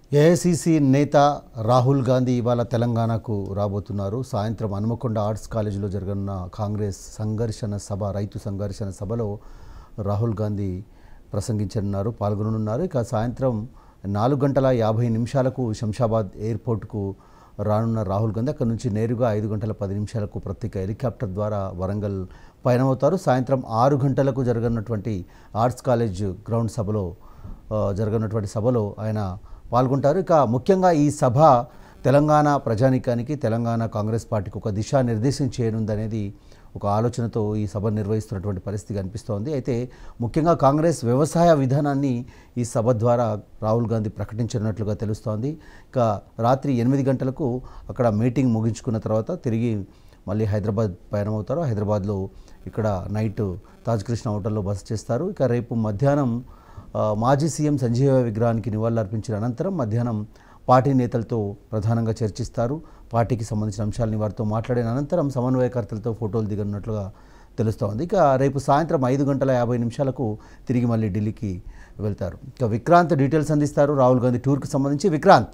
AICC నేత రాహుల్ గాంధీ ఇవాళ తెలంగాణకు రాబోతున్నారు సాయంత్రం హనుమకొండ ఆర్ట్స్ కాలేజీలో జరగనున్న కాంగ్రెస్ సంఘర్షణ సభ రైతు సంఘర్షణ సభలో రాహుల్ గాంధీ ప్రసంగించనున్నారు పాల్గొననున్నారు ఇక సాయంత్రం నాలుగు గంటల యాభై నిమిషాలకు శంషాబాద్ ఎయిర్పోర్ట్కు రానున్న రాహుల్ గాంధీ అక్కడి నుంచి నేరుగా ఐదు గంటల పది నిమిషాలకు ప్రత్యేక హెలికాప్టర్ ద్వారా వరంగల్ పయనమవుతారు సాయంత్రం ఆరు గంటలకు జరగనున్నటువంటి ఆర్ట్స్ కాలేజ్ గ్రౌండ్ సభలో ఆ, జరగనున్నటువంటి సభలో ఆయన పాల్గొంటారు ఇక ముఖ్యంగా ఈ సభ తెలంగాణ ప్రజానీకానికి తెలంగాణ కాంగ్రెస్ పార్టీకి ఒక దిశానిర్దేశం చేయనుందనేది ఒక ఆలోచనతో ఈ సభ నిర్వహిస్తున్నటువంటి పరిస్థితి కనిపిస్తోంది అయితే ముఖ్యంగా కాంగ్రెస్ వ్యవసాయ విధానాన్ని ఈ సభ ద్వారా రాహుల్ గాంధీ ప్రకటించనున్నట్లుగా తెలుస్తోంది ఇక రాత్రి ఎనిమిది గంటలకు అక్కడ మీటింగ్ ముగించుకున్న తర్వాత తిరిగి మళ్ళీ హైదరాబాద్ పయనమవుతారు హైదరాబాద్లో ఇక్కడ నైట్ తాజ్ కృష్ణ హోటల్లో బస చేస్తారు ఇక రేపు మధ్యాహ్నం ఆ, మాజీ సీఎం సంజీవ విగ్రహానికి నివాళులర్పించిన అనంతరం మధ్యాహ్నం పార్టీ నేతలతో ప్రధానంగా చర్చిస్తారు పార్టీకి సంబంధించిన అంశాలని వారితో మాట్లాడిన అనంతరం సమన్వయకర్తలతో ఫోటోలు దిగనున్నట్లుగా తెలుస్తోంది ఇక రేపు సాయంత్రం ఐదు గంటల యాభై నిమిషాలకు తిరిగి మళ్ళీ ఢిల్లీకి వెళ్తారు ఇక విక్రాంత్ డీటెయిల్స్ అందిస్తారు రాహుల్ గాంధీ టూర్కి సంబంధించి విక్రాంత్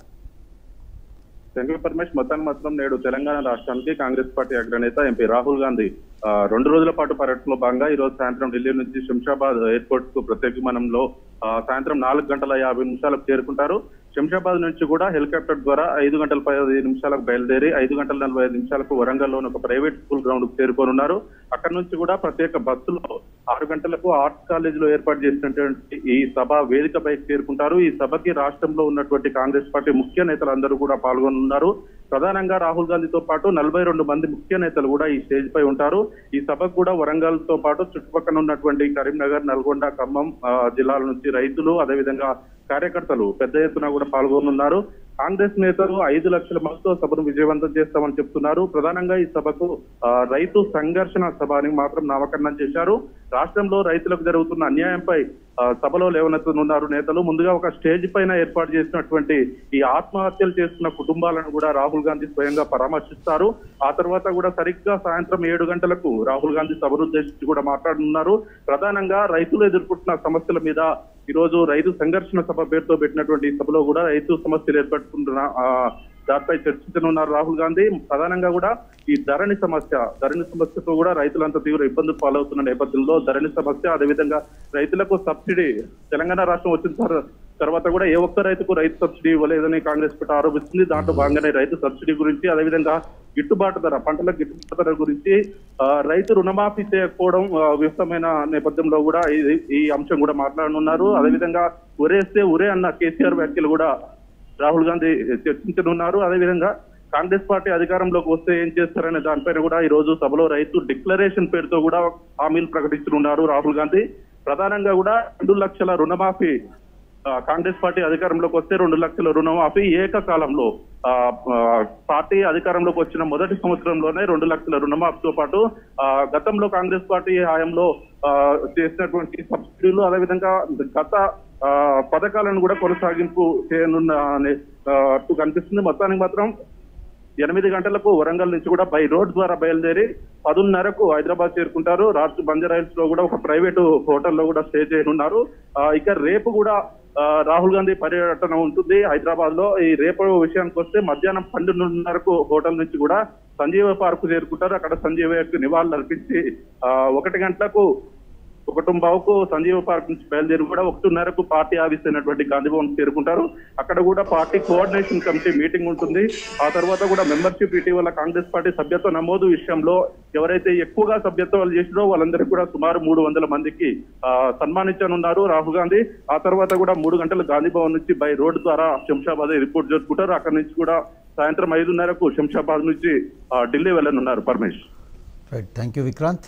శంకర్ పరమేష్ మొత్తానికి మాత్రం నేడు తెలంగాణ రాష్ట్రానికి కాంగ్రెస్ పార్టీ అగ్రనేత ఎంపీ రాహుల్ గాంధీ ఆ, రెండు రోజుల పాటు పర్యటనలో భాగంగా ఈ రోజు సాయంత్రం ఢిల్లీ నుంచి శంషాబాద్ ఎయిర్పోర్ట్ కు ప్రత్యేక విమానంలో ఆ, సాయంత్రం నాలుగు గంటల యాభై నిమిషాలకు చేరుకుంటారు శంషాబాద్ నుంచి కూడా హెలికాప్టర్ ద్వారా ఐదు గంటల పది నిమిషాలకు బయలుదేరి ఐదు గంటల నలభై ఐదు నిమిషాలకు వరంగల్లోని ఒక ప్రైవేట్ స్కూల్ గ్రౌండ్ కు చేరుకోనున్నారు అక్కడ నుంచి కూడా ప్రత్యేక బస్సులో ఆరు గంటలకు ఆర్ట్స్ కాలేజ్ లో ఏర్పాటు చేసినటువంటి ఈ సభ వేదికపై చేరుకుంటారు ఈ సభకి రాష్ట్రంలో ఉన్నటువంటి కాంగ్రెస్ పార్టీ ముఖ్య నేతలందరూ కూడా పాల్గొనున్నారు ప్రధానంగా రాహుల్ గాంధీతో పాటు నలభై రెండు మంది ముఖ్య నేతలు కూడా ఈ స్టేజ్ పై ఉంటారు ఈ సభకు కూడా వరంగల్ తో పాటు చుట్టుపక్కల ఉన్నటువంటి కరీంనగర్ నల్గొండ ఖమ్మం ఆ, జిల్లాల నుంచి రైతులు అదేవిధంగా కార్యకర్తలు పెద్ద ఎత్తున కూడా పాల్గొనున్నారు కాంగ్రెస్ నేతలు ఐదు లక్షల మందితో సభను విజయవంతం చేస్తామని చెప్తున్నారు ప్రధానంగా ఈ సభకు ఆ, రైతు సంఘర్షణ సభ అని మాత్రం నామకరణం చేశారు రాష్ట్రంలో రైతులకు జరుగుతున్న అన్యాయంపై ఆ, సభలో లేవనెత్తనున్నారు నేతలు ముందుగా ఒక స్టేజ్ పైన ఏర్పాటు చేసినటువంటి ఈ ఆత్మహత్యలు చేస్తున్న కుటుంబాలను కూడా రాహుల్ గాంధీ స్వయంగా పరామర్శిస్తారు ఆ తర్వాత కూడా సరిగ్గా సాయంత్రం ఏడు గంటలకు రాహుల్ గాంధీ సభను ఉద్దేశించి కూడా మాట్లాడనున్నారు ప్రధానంగా రైతులు ఎదుర్కొంటున్న సమస్యల మీద ఈ రోజు రైతు సంఘర్షణ సభ పేరుతో పెట్టినటువంటి ఈ సభలో కూడా రైతు సమస్యలు ఏర్పడుతున్న ఆ, దానిపై చర్చించనున్నారు రాహుల్ గాంధీ ప్రధానంగా కూడా ఈ ధరణి సమస్య ధరణి సమస్యతో కూడా రైతులంతా తీవ్ర ఇబ్బందులు పాలవుతున్న నేపథ్యంలో ధరణి సమస్య అదేవిధంగా రైతులకు సబ్సిడీ తెలంగాణ రాష్ట్రం వచ్చిన తర్- తర్వాత కూడా ఏ ఒక్క రైతుకు రైతు సబ్సిడీ ఇవ్వలేదని కాంగ్రెస్ పార్టీ ఆరోపిస్తుంది దాంట్లో భాగంగానే రైతు సబ్సిడీ గురించి అదేవిధంగా గిట్టుబాటు ధర పంటల గిట్టుబాటు ధర గురించి ఆ, రైతు రుణమాఫీ చేయకపోవడం ఆ, విఫలమైన నేపథ్యంలో కూడా ఈ- ఈ అంశం కూడా మాట్లాడనున్నారు అదేవిధంగా ఉరేస్తే ఉరే అన్న కేసీఆర్ వ్యాఖ్యలు కూడా రాహుల్ గాంధీ చర్చించనున్నారు అదేవిధంగా కాంగ్రెస్ పార్టీ అధికారంలోకి వస్తే ఏం చేస్తారనే దానిపైన కూడా ఈ రోజు సభలో రైతు డిక్లరేషన్ పేరుతో కూడా హామీలు ప్రకటించనున్నారు రాహుల్ గాంధీ ప్రధానంగా కూడా రెండు లక్షల రుణమాఫీ ఆ, కాంగ్రెస్ పార్టీ అధికారంలోకి వస్తే రెండు లక్షల రుణమాఫీ ఏకకాలంలో ఆ, ఆ, పార్టీ అధికారంలోకి వచ్చిన మొదటి సంవత్సరంలోనే రెండు లక్షల రుణమాఫీతో పాటు ఆ, గతంలో కాంగ్రెస్ పార్టీ హయాంలో ఆ, చేసినటువంటి సబ్సిడీలు అదేవిధంగా గత ఆ, పథకాలను కూడా కొనసాగింపు చేయనున్న అనే, ఆ, అట్టు కనిపిస్తుంది మొత్తానికి మాత్రం ఎనిమిది గంటలకు వరంగల్ నుంచి కూడా బై రోడ్ ద్వారా బయలుదేరి పదున్నరకు హైదరాబాద్ చేరుకుంటారు రాత్రి బంజారాయిల్స్ లో కూడా ఒక ప్రైవేటు హోటల్లో కూడా స్టే చేయనున్నారు ఆ, ఇక రేపు కూడా ఆ, రాహుల్ గాంధీ పర్యటన ఉంటుంది హైదరాబాద్ లో ఈ రేపు విషయానికి వస్తే మధ్యాహ్నం పన్నెండున్నరకు హోటల్ నుంచి కూడా సంజీవ పార్క్ చేరుకుంటారు అక్కడ సంజీవయ్యకు నివాళులు అర్పించి ఆ, ఒకటి గంటలకు ఒకటుంబావుకు సంజీవ పార్క్ నుంచి బయలుదేరి కూడా ఒకటిన్నరకు పార్టీ ఆఫీస్ అయినటువంటి గాంధీ భవన్ చేరుకుంటారు అక్కడ కూడా పార్టీ కోఆర్డినేషన్ కమిటీ మీటింగ్ ఉంటుంది ఆ తర్వాత కూడా మెంబర్షిప్ ఇటీవల కాంగ్రెస్ పార్టీ సభ్యత్వ నమోదు విషయంలో ఎవరైతే ఎక్కువగా సభ్యత్వాలు చేసినో వాళ్ళందరికీ కూడా సుమారు మూడు వందల మందికి ఆ, సన్మానించనున్నారు రాహుల్ గాంధీ ఆ తర్వాత కూడా మూడు గంటలు గాంధీ భవన్ నుంచి బై రోడ్డు ద్వారా శంషాబాద్ రిపోర్ట్ జరుపుకుంటారు అక్కడ నుంచి కూడా సాయంత్రం ఐదున్నరకు శంషాబాద్ నుంచి ఆ, ఢిల్లీ వెళ్ళనున్నారు Paramesh right thank you Vikrant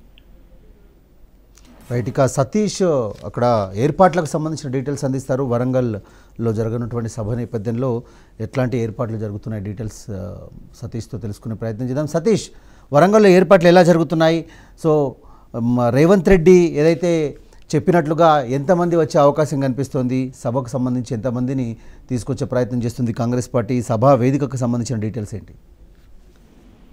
right ఇక సతీష్ అక్కడ ఏర్పాట్లకు సంబంధించిన డీటెయిల్స్ అందిస్తారు వరంగల్లో జరగనున్నటువంటి సభ నేపథ్యంలో ఎట్లాంటి ఏర్పాట్లు జరుగుతున్నాయి డీటెయిల్స్ ఆ, సతీష్తో తెలుసుకునే ప్రయత్నం చేద్దాం సతీష్ వరంగల్లో ఏర్పాట్లు ఎలా జరుగుతున్నాయి సో మ, రేవంత్ రెడ్డి ఏదైతే చెప్పినట్లుగా ఎంతమంది వచ్చే అవకాశం కనిపిస్తోంది సభకు సంబంధించి ఎంతమందిని తీసుకొచ్చే ప్రయత్నం చేస్తుంది కాంగ్రెస్ పార్టీ సభా వేదికకు సంబంధించిన డీటెయిల్స్ ఏంటి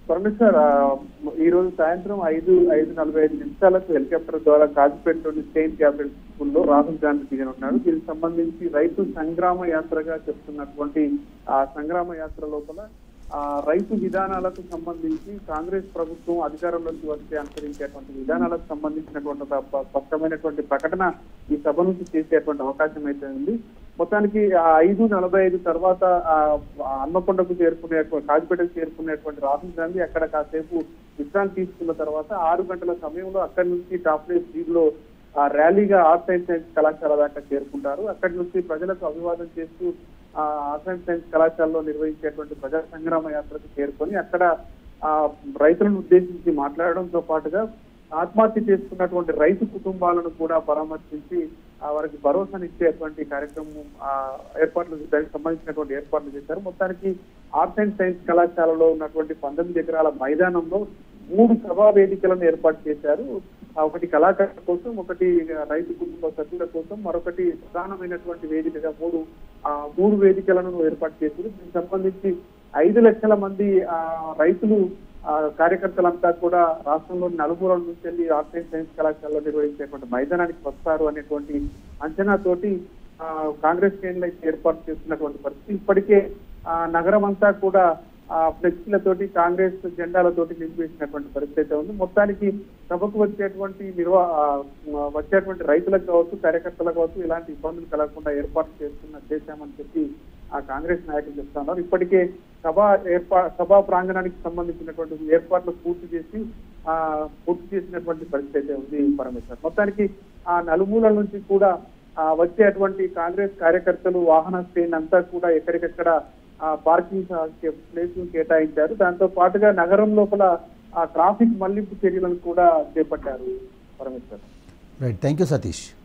పరమేశ్వర్ ఆ, ఈ రోజు సాయంత్రం ఐదు ఐదు నలభై ఐదు నిమిషాలకు హెలికాప్టర్ ద్వారా కాజిపేటలోని స్టేట్ క్యాపిటల్ స్కూల్లో రాహుల్ గాంధీ దిగనున్నాడు దీనికి సంబంధించి రైతు సంగ్రామ యాత్రగా చెప్తున్నటువంటి ఆ సంగ్రామ యాత్ర లోపల ఆ రైతు విధానాలకు సంబంధించి కాంగ్రెస్ ప్రభుత్వం అధికారంలోకి వస్తే అనుసరించేటువంటి విధానాలకు సంబంధించినటువంటి ఒక ప- స్పష్టమైనటువంటి ప్రకటన ఈ సభ నుంచి చేసేటువంటి అవకాశం అయితే ఉంది మొత్తానికి ఆ ఐదు నలభై ఐదు తర్వాత ఆ ఆ హన్మకొండకు చేరుకునే కాజిపేటకు చేరుకునేటువంటి రాహుల్ గాంధీ అక్కడ కాసేపు విశ్రాంతి తీసుకున్న తర్వాత ఆరు గంటల సమయంలో అక్కడి నుంచి టాప్లే స్పీడ్ లో ఆ ర్యాలీగా ఆర్ట్స్ అండ్ సైన్స్ కళాశాల దాకా చేరుకుంటారు అక్కడి నుంచి ప్రజలకు అభివాదం చేస్తూ ఆ ఆర్ట్స్ అండ్ సైన్స్ కళాశాలలో నిర్వహించేటువంటి ప్రజా సంగ్రామ యాత్రకు చేరుకొని అక్కడ ఆ రైతులను ఉద్దేశించి మాట్లాడడంతో పాటుగా ఆత్మహత్య చేసుకున్నటువంటి రైతు కుటుంబాలను కూడా పరామర్శించి ఆ వారికి భరోసానిచ్చేటువంటి కార్యక్రమం ఆ ఏర్పాట్లు దానికి సంబంధించినటువంటి ఏర్పాట్లు చేశారు మొత్తానికి ఆర్ట్స్ అండ్ సైన్స్ కళాశాలలో ఉన్నటువంటి పంతొమ్మిది ఎకరాల మైదానంలో మూడు సభా వేదికలను ఏర్పాటు చేశారు ఆ ఒకటి కళాకారుల కోసం ఒకటి రైతు కుటుంబ సభ్యుల కోసం మరొకటి ప్రధానమైనటువంటి వేదికగా మూడు ఆ మూడు వేదికలను ఏర్పాటు చేశారు దీనికి సంబంధించి ఐదు లక్షల మంది ఆ రైతులు ఆ కార్యకర్తలంతా కూడా రాష్ట్రంలోని నలుమూలల నుంచి వెళ్ళి ఆర్ట్స్ అండ్ సైన్స్ కళాశాలలో నిర్వహించేటువంటి మైదానానికి వస్తారు అనేటువంటి అంచనాతోటి ఆ కాంగ్రెస్ శ్రేణులు అయితే ఏర్పాటు చేస్తున్నటువంటి పరిస్థితి ఇప్పటికే ఆ నగరం అంతా కూడా ఆ ఫ్లెక్సీలతోటి కాంగ్రెస్ జెండాలతోటి నిలిపేసినటువంటి పరిస్థితి అయితే ఉంది మొత్తానికి సభకు వచ్చేటువంటి నిర్వా ఆ, వచ్చేటువంటి రైతులకు కావచ్చు కార్యకర్తలకు కావచ్చు ఇలాంటి ఇబ్బందులు కలగకుండా ఏర్పాటు చేస్తున్న చేశామని చెప్పి ఆ కాంగ్రెస్ నాయకులు చెప్తున్నారు ఇప్పటికే సభ ఏర్పా సభా ప్రాంగణానికి సంబంధించినటువంటి ఏర్పాట్లు పూర్తి చేసి ఆ పూర్తి చేసినటువంటి పరిస్థితి అయితే ఉంది పరమేశ్వర్ మొత్తానికి ఆ నలుమూలల నుంచి కూడా ఆ వచ్చేటువంటి కాంగ్రెస్ కార్యకర్తలు వాహన శ్రేణి అంతా కూడా ఎక్కడికెక్కడ ఆ పార్కింగ్ ప్లేస్ కేటాయించారు దాంతో పాటుగా నగరం లోపల ఆ ట్రాఫిక్ మళ్లింపు చర్యలను కూడా చేపట్టారు Parameshwar right thank you Satish